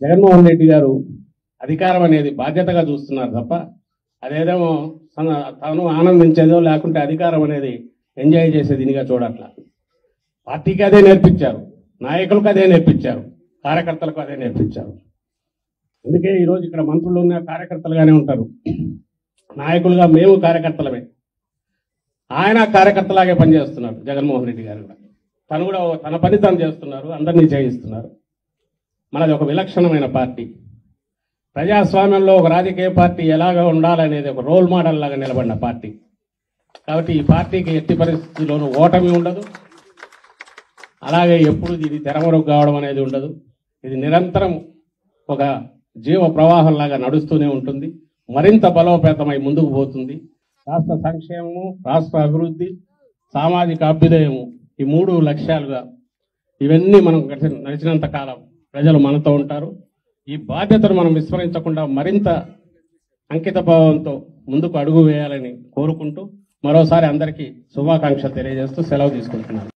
జగన్మోహన్ రెడ్డి గారు అధికారం అనేది బాధ్యతగా చూస్తున్నారు తప్ప అదేదేమో తన- తాను ఆనందించేదో లేకుంటే అధికారం అనేది ఎంజాయ్ చేసే దీనిగా చూడట్ల పార్టీకి అదే నేర్పించారు నాయకులకు అదే నేర్పించారు కార్యకర్తలకు అదే నేర్పించారు అందుకే ఈరోజు ఇక్కడ మంత్రులు ఉన్న కార్యకర్తలుగానే ఉంటారు నాయకులుగా మేము కార్యకర్తలమే ఆయన కార్యకర్తలాగే పనిచేస్తున్నారు జగన్మోహన్ రెడ్డి గారు కూడా తను కూడా తన పని తాను చేస్తున్నారు అందరినీ చేయిస్తున్నారు మనది ఒక విలక్షణమైన పార్టీ ప్రజాస్వామ్యంలో ఒక రాజకీయ పార్టీ ఎలాగ ఉండాలనేది ఒక రోల్ మోడల్ లాగా నిలబడిన పార్టీ కాబట్టి ఈ పార్టీకి ఎట్టి పరిస్థితుల్లోనూ ఓటమి ఉండదు అలాగే ఎప్పుడు ఇది తెరమరుగు కావడం అనేది ఉండదు ఇది నిరంతరం ఒక జీవ ప్రవాహం లాగా నడుస్తూనే ఉంటుంది మరింత బలోపేతమై ముందుకు పోతుంది రాష్ట్ర సంక్షేమము రాష్ట్ర అభివృద్ధి సామాజిక అభ్యుదయము ఈ మూడు లక్ష్యాలుగా ఇవన్నీ మనం గడిచిన- నడిచినంత కాలం ప్రజలు మనతో ఉంటారు ఈ బాధ్యతను మనం విస్మరించకుండా మరింత అంకిత భావంతో ముందుకు అడుగు వేయాలని కోరుకుంటూ మరోసారి అందరికీ శుభాకాంక్షలు తెలియజేస్తూ సెలవు తీసుకుంటున్నాను